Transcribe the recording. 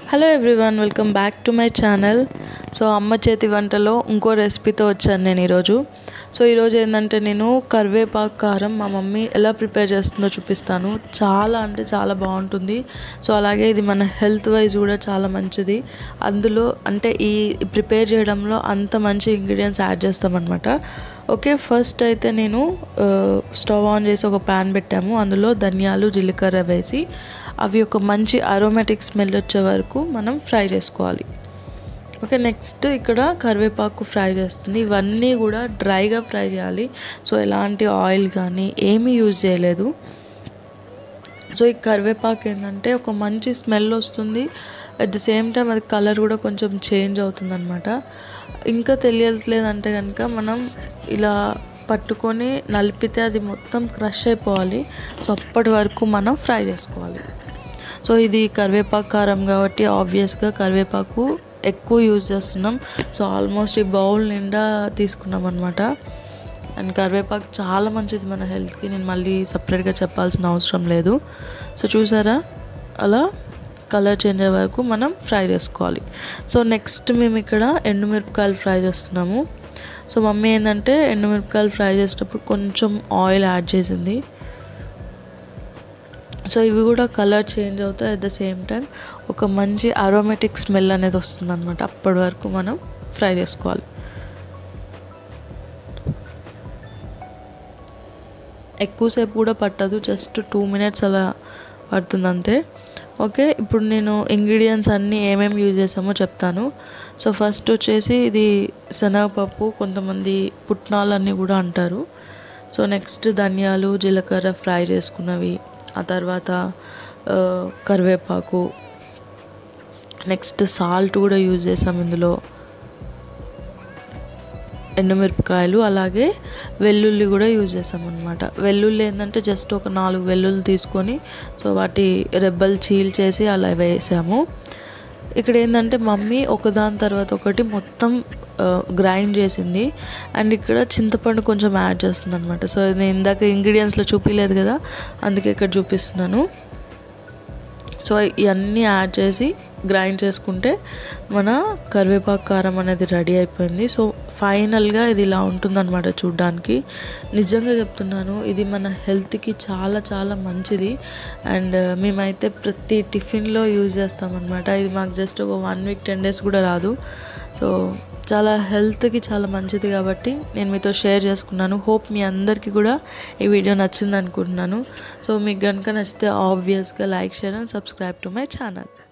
hello everyone welcome back to my channel so అమ్మ చేతి వంటలో ఇంకో రెసిపీతో వచ్చాను నేను ఈరోజు సో ఈరోజు ఏంటంటే నేను కరివేపాకు కారం మా మమ్మీ ఎలా ప్రిపేర్ చేస్తుందో చూపిస్తాను చాలా అంటే చాలా బాగుంటుంది సో అలాగే ఇది మన హెల్త్ వైజ్ కూడా చాలా మంచిది అందులో అంటే ఈ ప్రిపేర్ చేయడంలో అంత మంచి ఇంగ్రీడియంట్స్ యాడ్ చేస్తామన్నమాట ఓకే ఫస్ట్ అయితే నేను ఆ, స్టవ్ ఆన్ చేసి ఒక ప్యాన్ పెట్టాము అందులో ధనియాలు జీలకర్ర వేసి అవి ఒక మంచి అరోమాటిక్ స్మెల్ వచ్చే వరకు మనం ఫ్రై చేసుకోవాలి ఓకే నెక్స్ట్ ఇక్కడ కరివేపాకు ఫ్రై చేస్తుంది ఇవన్నీ కూడా డ్రైగా ఫ్రై చేయాలి సో ఎలాంటి ఆయిల్ కానీ ఏమీ యూజ్ చేయలేదు సో ఈ కరివేపాకు ఏంటంటే ఒక మంచి స్మెల్ వస్తుంది అట్ ది సేమ్ టైం అది కలర్ కూడా కొంచెం చేంజ్ అవుతుంది అనమాట ఇంకా తెలియట్లేదంటే కనుక మనం ఇలా పట్టుకొని నలిపితే అది మొత్తం క్రష్ అయిపోవాలి సో అప్పటి వరకు మనం ఫ్రై చేసుకోవాలి సో ఇది కరివేపాకు కారం కాబట్టి ఆబ్వియస్గా కరివేపాకు ఎక్కువ యూజ్ చేస్తున్నాం సో ఆల్మోస్ట్ ఈ బౌల్ నిండా తీసుకున్నాం అనమాట అండ్ కరివేపాకు చాలా మంచిది మన హెల్త్కి నేను మళ్ళీ సపరేట్గా చెప్పాల్సిన అవసరం లేదు సో చూసారా అలా కలర్ చేంజ్ అయ్యే వరకు మనం ఫ్రై చేసుకోవాలి సో నెక్స్ట్ మేము ఇక్కడ ఎండుమిరపకాయలు ఫ్రై చేస్తున్నాము సో మమ్మీ ఏంటంటే ఎండుమిరపకాయలు ఫ్రై చేసేటప్పుడు కొంచెం ఆయిల్ యాడ్ చేసింది సో ఇవి కూడా కలర్ చేంజ్ అవుతాయి అట్ ద సేమ్ టైం ఒక మంచి అరోమేటిక్ స్మెల్ అనేది వస్తుంది అనమాట అప్పటి వరకు మనం ఫ్రై చేసుకోవాలి ఎక్కువసేపు కూడా పట్టదు జస్ట్ టూ మినిట్స్ అలా పడుతుంది అంతే ఓకే ఇప్పుడు నేను ఇంగ్రీడియంట్స్ అన్నీ ఏమేమి యూజ్ చేసామో చెప్తాను సో ఫస్ట్ వచ్చేసి ఇది శనగపప్పు కొంతమంది పుట్నాలన్నీ కూడా అంటారు సో నెక్స్ట్ ధనియాలు జీలకర్ర ఫ్రై చేసుకున్నవి ఆ తర్వాత ఆ, కరివేపాకు నెక్స్ట్ సాల్ట్ కూడా యూజ్ చేసాం ఇందులో ఎండుమిరపకాయలు అలాగే వెల్లుల్లి కూడా యూజ్ చేసాం అనమాట వెల్లుల్లి ఏంటంటే జస్ట్ ఒక నాలుగు వెల్లుల్లి తీసుకొని సో వాటి రెబ్బలు చీల్చేసి అలా వేసాము ఇక్కడ ఏంటంటే మమ్మీ ఒకదాని తర్వాత ఒకటి మొత్తం గ్రైండ్ చేసింది అండ్ ఇక్కడ చింతపండు కొంచెం యాడ్ చేస్తుంది అనమాట సో నేను ఇందాక ఇంగ్రీడియంట్స్లో చూపించలేదు కదా అందుకే ఇక్కడ చూపిస్తున్నాను సో ఇవన్నీ యాడ్ చేసి గ్రైండ్ చేసుకుంటే మన కరివేపాకు కారం అనేది రెడీ అయిపోయింది సో ఫైనల్గా ఇది ఇలా ఉంటుందన్నమాట చూడ్డానికి నిజంగా చెప్తున్నాను ఇది మన హెల్త్కి చాలా చాలా మంచిది అండ్ మేమైతే ప్రతి టిఫిన్లో యూజ్ చేస్తామన్నమాట ఇది మాకు జస్ట్ ఒక వన్ వీక్ టెన్ డేస్ కూడా రాదు సో చాలా హెల్త్కి చాలా మంచిది కాబట్టి నేను మీతో షేర్ చేసుకున్నాను హోప్ మీ అందరికీ కూడా ఈ వీడియో నచ్చింది అనుకుంటున్నాను సో మీకు కనుక నచ్చితే ఆబ్వియస్గా like share and subscribe to my channel